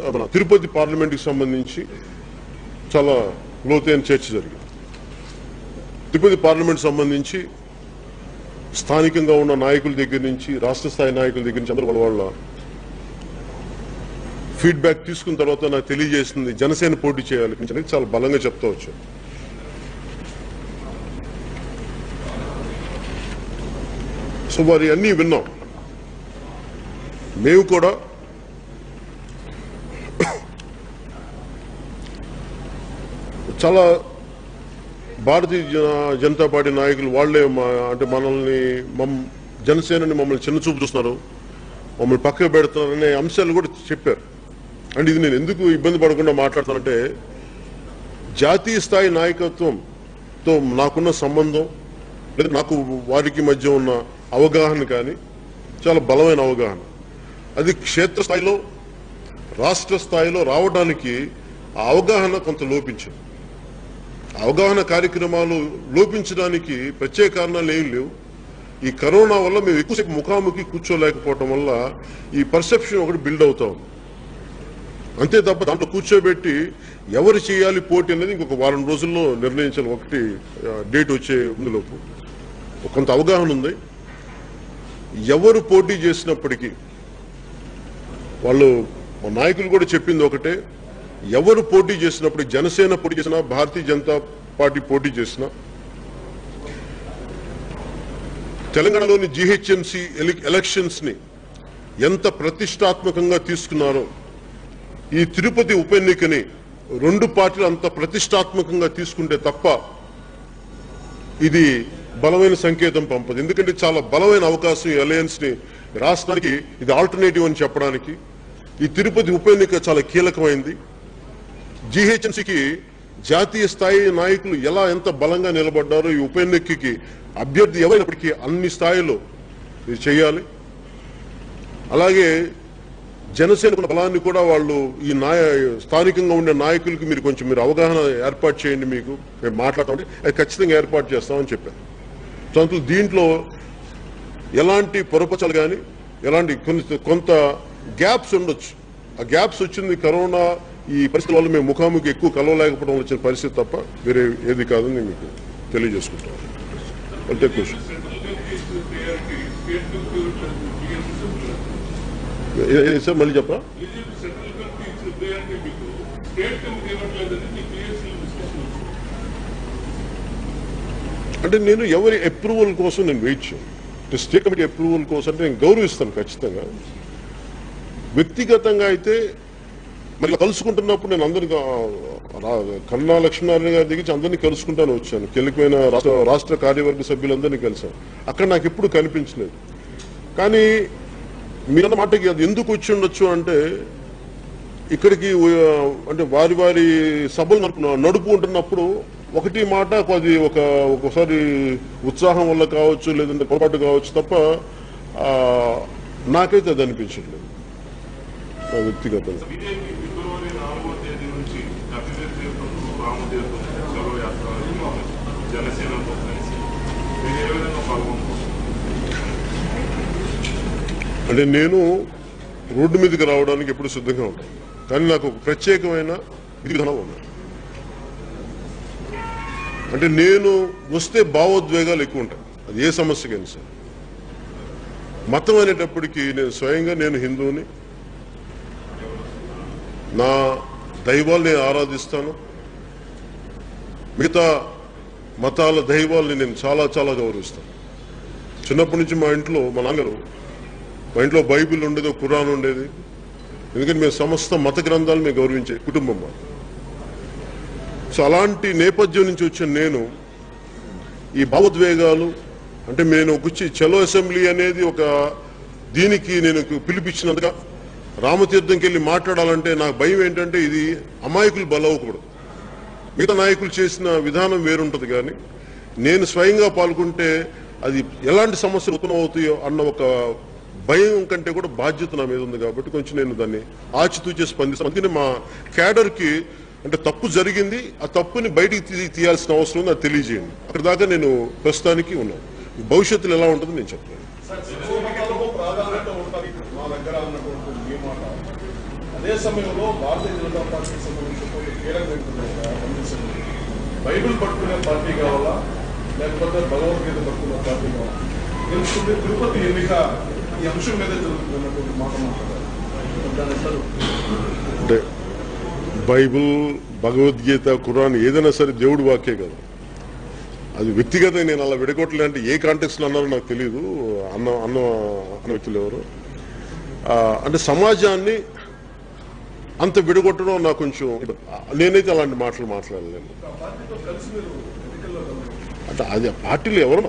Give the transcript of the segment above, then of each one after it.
మన తిరుపతి పార్లమెంట్కి సంబంధించి చాలా లోతైన చర్చ జరిగింది తిరుపతి పార్లమెంట్ సంబంధించి స్థానికంగా ఉన్న నాయకుల దగ్గర నుంచి రాష్ట్ర స్థాయి నాయకుల దగ్గర నుంచి అందరూ వాళ్ళ ఫీడ్బ్యాక్ తీసుకున్న తర్వాత నాకు తెలియజేసింది జనసేన పోటీ చేయాలి అనేది చాలా బలంగా చెప్తా వచ్చాను సో వారి అన్నీ విన్నాం మేము కూడా చాలా భారతీయ జన- జనతా పార్టీ నాయకులు వాళ్ళే మా అంటే మనల్ని మమ్ జనసేనని మమ్మల్ని చిన్న చూపు చూస్తున్నారు మమ్మల్ని పక్కకు పెడుతున్నారు అనే అంశాలు కూడా చెప్పారు అంటే ఇది నేను ఎందుకు ఇబ్బంది పడకుండా మాట్లాడుతానంటే జాతీయ స్థాయి నాయకత్వంతో నాకున్న సంబంధం లేదా నాకు వారికి మధ్య ఉన్న అవగాహన కానీ చాలా బలమైన అవగాహన అది క్షేత్రస్థాయిలో రాష్ట్ర స్థాయిలో రావడానికి ఆ అవగాహన కొంత లోపించింది అవగాహన కార్యక్రమాలు లోపించడానికి ప్రత్యేక కారణాలు ఏం లేవు ఈ కరోనా వల్ల మేము ఎక్కువసేపు ముఖాముఖి కూర్చోలేకపోవటం వల్ల ఈ పర్సెప్షన్ ఒకటి బిల్డ్ అవుతా ఉంది అంతే తప్ప దాంట్లో కూర్చోబెట్టి ఎవరు చేయాలి పోటీ అనేది ఇంకొక వారం రోజుల్లో నిర్ణయించాలి ఒకటి ఆ, డేట్ వచ్చే ముందులోపు కొంత అవగాహన ఉంది ఎవరు పోటీ చేసినప్పటికీ వాళ్ళు మా నాయకులు కూడా చెప్పింది ఒకటే ఎవరు పోటీ చేసినప్పుడు జనసేన పోటీ చేసినా భారతీయ జనతా పార్టీ పోటీ చేసినా తెలంగాణలోని జిహెచ్ఎంసి ఎలక్షన్స్ ని ఎంత ప్రతిష్టాత్మకంగా తీసుకున్నారో ఈ తిరుపతి ఉప ఎన్నికని రెండు పార్టీలు అంత ప్రతిష్టాత్మకంగా తీసుకుంటే తప్ప ఇది బలమైన సంకేతం పంపదు ఎందుకంటే చాలా బలమైన అవకాశం ఈ అలయన్స్ ని రాష్ట్రానికి ఇది ఆల్టర్నేటివ్ అని చెప్పడానికి ఈ తిరుపతి ఉప ఎన్నిక చాలా కీలకమైంది జిహెచ్ఎంసీకి జాతీయ స్థాయి నాయకులు ఎలా ఎంత బలంగా నిలబడ్డారో ఈ ఉప ఎన్నికకి అభ్యర్థి ఎవరైనప్పటికీ అన్ని స్థాయిలో ఇది చేయాలి అలాగే జనసేన బలాన్ని కూడా వాళ్ళు ఈ నాయ స్థానికంగా ఉండే నాయకులకి మీరు కొంచెం మీరు అవగాహన ఏర్పాటు చేయండి మీకు మేము మాట్లాడతామంటే అది ఖచ్చితంగా ఏర్పాటు చేస్తామని చెప్పాను సో అందులో దీంట్లో ఎలాంటి పొరపచలు కానీ ఎలాంటి కొన్ని కొంత గ్యాప్స్ ఉండొచ్చు ఆ గ్యాప్స్ వచ్చింది కరోనా ఈ పరిస్థితుల వల్ల మేము ముఖాముఖి ఎక్కువ కలవలేకపోవడం వచ్చిన పరిస్థితి తప్ప వేరే ఏది కాదని నేను మీకు తెలియజేసుకుంటాను అంటే క్వశ్చన్ సార్ మళ్ళీ చెప్పరా అంటే నేను ఎవరి అప్రూవల్ కోసం నేను వెయిట్ చేయను అంటే స్టేట్ కమిటీ అప్రూవల్ కోసం అంటే నేను గౌరవిస్తాను ఖచ్చితంగా వ్యక్తిగతంగా అయితే మరి కలుసుకుంటున్నప్పుడు నేను అందరినీ కన్నా లక్ష్మీనారాయణ గారి దగ్గర అందరినీ కలుసుకుంటాను వచ్చాను కీలకమైన రాష్ట్ర రాష్ట్ర కార్యవర్గ సభ్యులందరినీ కలిసాను అక్కడ నాకు ఎప్పుడు కనిపించలేదు కానీ మీరన్న మాటకి అది ఎందుకు వచ్చి ఉండొచ్చు అంటే ఇక్కడికి ఆ, అంటే వారి వారి సభలు నడుపు నడుపు ఉంటున్నప్పుడు ఒకటి మాట అది ఒక ఒకసారి ఉత్సాహం వల్ల కావచ్చు లేదంటే పొరపాటు కావచ్చు తప్ప ఆ, నాకైతే అది అనిపించట్లేదు నా వ్యక్తిగతంగా బీజేపీ ఫిబ్రవరి నాలుగో తేదీ నుంచి కపిలేరు తీర్థంలో రామతీర్థం సెలవు యాత్ర జనసేనతో కలిసి మీరు ఏ విధంగా పాల్గొంటున్నారు అంటే నేను రోడ్డు మీదకి రావడానికి ఎప్పుడు సిద్ధంగా ఉంటాను కానీ నాకు ఒక ప్రత్యేకమైన విధి విధానం ఉంది అంటే నేను వస్తే భావోద్వేగాలు ఎక్కువ ఉంటాయి అది ఏ సమస్యకైనా సరే మతం అనేటప్పటికీ నేను స్వయంగా నేను హిందువుని నా దైవాలు నేను ఆరాధిస్తాను మిగతా మతాల దైవాల్ని నేను చాలా చాలా గౌరవిస్తాను చిన్నప్పటి నుంచి మా ఇంట్లో మా నాన్నగారు మా ఇంట్లో బైబిల్ ఉండేది ఒక ఖురాన్ ఉండేది ఎందుకంటే మేము సమస్త మత గ్రంథాలు మేము గౌరవించే కుటుంబం మాది. సో అలాంటి నేపథ్యం నుంచి వచ్చిన నేను ఈ భావోద్వేగాలు అంటే నేను కూర్చి చలో అసెంబ్లీ అనేది ఒక దీనికి నేను పిలిపించినందుగా రామతీర్థంకి వెళ్ళి మాట్లాడాలంటే నాకు భయం ఏంటంటే ఇది అమాయకులు బలవకూడదు మిగతా నాయకులు చేసిన విధానం వేరుంటది కానీ నేను స్వయంగా పాల్గొంటే అది ఎలాంటి సమస్యలు ఉత్పన్నమవుతాయో అన్న ఒక భయం కంటే కూడా బాధ్యత నా మీద ఉంది కాబట్టి కొంచెం నేను దాన్ని ఆచితూచే స్పందిస్తాను అందుకని మా క్యాడర్ కి అంటే తప్పు జరిగింది ఆ తప్పుని బయటికి తీ- తీయాల్సిన అవసరం ఉంది అది తెలియజేయండి అక్కడ దాకా నేను ప్రస్తుతానికి ఉన్నాను భవిష్యత్తులో ఎలా ఉంటుందో నేను చెప్తాను ప్రాధాన్యత ఉంటుంది మా దగ్గర అన్నటువంటి ఈ మాట అదే సమయంలో భారతీయ జనతా పార్టీకి సంబంధించిన కొన్ని కీలకమైన అంశం బైబిల్ పట్టుకునే పార్టీ కావాలా లేకపోతే భగవద్గీత పట్టుకునే పార్టీ కావాలా తెలుసుకుంటే తిరుపతి ఎన్నిక ఈ అంశం మీద జరుగుతుంది అన్నటువంటి మాట మాట్లాడారు దాని ఎట్లా అంటే బైబిల్ భగవద్గీత ఖురాన్ ఏదైనా సరే దేవుడి వాక్యే కదా అది వ్యక్తిగత నేను అలా విడగొట్టలే అంటే ఏ కాంటెక్స్ లో అన్నారో నాకు తెలియదు అన్న అన్న అన్న వ్యక్తులు ఎవరు ఆ, అంటే సమాజాన్ని అంత విడగొట్టడం నాకు కొంచెం నేనైతే అలాంటి మాటలు మాట్లాడలేను ఆ పార్టీతో కలిసి మీరు ఎన్నికల్లో కలవాలి. అంటే అది ఆ పార్టీలో ఎవరు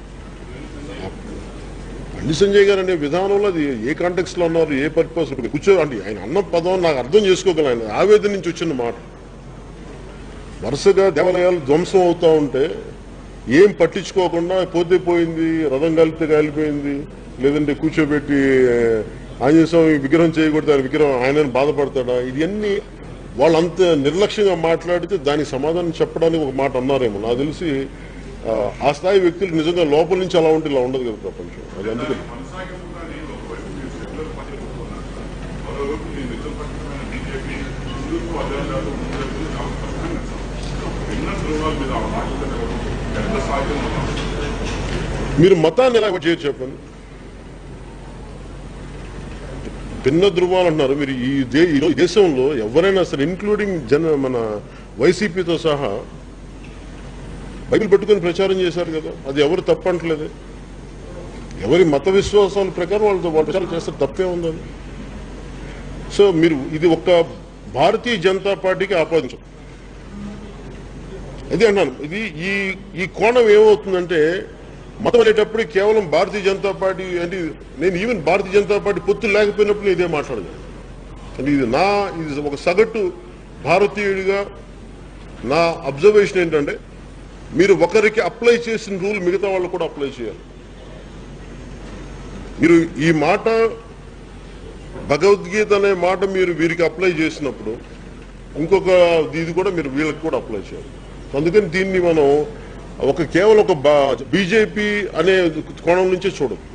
బండి సంజయ్ గారు అనే విధానంలో అది ఏ కాంటెక్స్ లో ఉన్నారు ఏ పర్పస్ కూర్చో అంటే ఆయన అన్న పదం నాకు అర్థం చేసుకోగలను ఆయన ఆవేదన నుంచి వచ్చిన మాట వరుసగా దేవాలయాలు ధ్వంసం అవుతా ఉంటే ఏం పట్టించుకోకుండా పోతే పోయింది రథం కలిపితే కాలిపోయింది లేదంటే కూర్చోబెట్టి ఆ, ఆంజనేయ స్వామి విగ్రహం చేయకూడదు ఆయన విగ్రహం ఆయన బాధపడతాడా ఇవన్నీ వాళ్ళంత నిర్లక్ష్యంగా మాట్లాడితే దానికి సమాధానం చెప్పడానికి ఒక మాట అన్నారేమో నాకు తెలిసి ఆ, ఆ స్థాయి వ్యక్తులు నిజంగా లోపల నుంచి అలా ఉంటే ఇలా ఉండదు కదా ప్రపంచం అది అందుకే కొనసాగిస్తున్నది ఒకవైపు మీరు సెక్యులర్ పార్టీ చెప్తున్నారు మరోవైపు మీ నిజపక్షమైన బీజేపీ హిందుత్వ అజెండాలు ముందు చాలా స్పష్టంగా భిన్న ధృవాల మీద ఆ మాట్లాడడం ఎట్లా సాధ్యం అన్నారు మీరు మతాన్ని ఎలా చేయొచ్చు చెప్పండి భిన్న ధృవాలు అంటున్నారు మీరు ఈ దే- ఈ దేశంలో ఎవరైనా సరే ఇంక్లూడింగ్ జన మన వైసీపీతో సహా బైబిల్ పెట్టుకొని ప్రచారం చేశారు కదా అది ఎవరు తప్పంటలేదు ఎవరి మత విశ్వాసాల ప్రకారం వాళ్ళతో వాళ్ళు ప్రచారం చేస్తారు తప్పే ఉందని సో మీరు ఇది ఒక్క భారతీయ జనతా పార్టీకి ఆపాదించం అదే అన్నాను ఇది ఈ ఈ కోణం ఏమవుతుందంటే మతం అనేటప్పుడు కేవలం భారతీయ జనతా పార్టీ అంటే నేను ఈవెన్ భారతీయ జనతా పార్టీ పొత్తు లేకపోయినప్పుడు నేను ఇదే మాట్లాడదు అంటే ఇది నా ఇది ఒక సగటు భారతీయుడిగా నా అబ్జర్వేషన్ ఏంటంటే మీరు ఒకరికి అప్లై చేసిన రూల్ మిగతా వాళ్ళు కూడా అప్లై చేయాలి మీరు ఈ మాట భగవద్గీత అనే మాట మీరు వీరికి అప్లై చేసినప్పుడు ఇంకొక ఇది కూడా మీరు వీళ్ళకి కూడా అప్లై చేయాలి అందుకని దీన్ని మనం ఒక కేవలం ఒక బీజేపీ అనే కోణం నుంచే చూడదు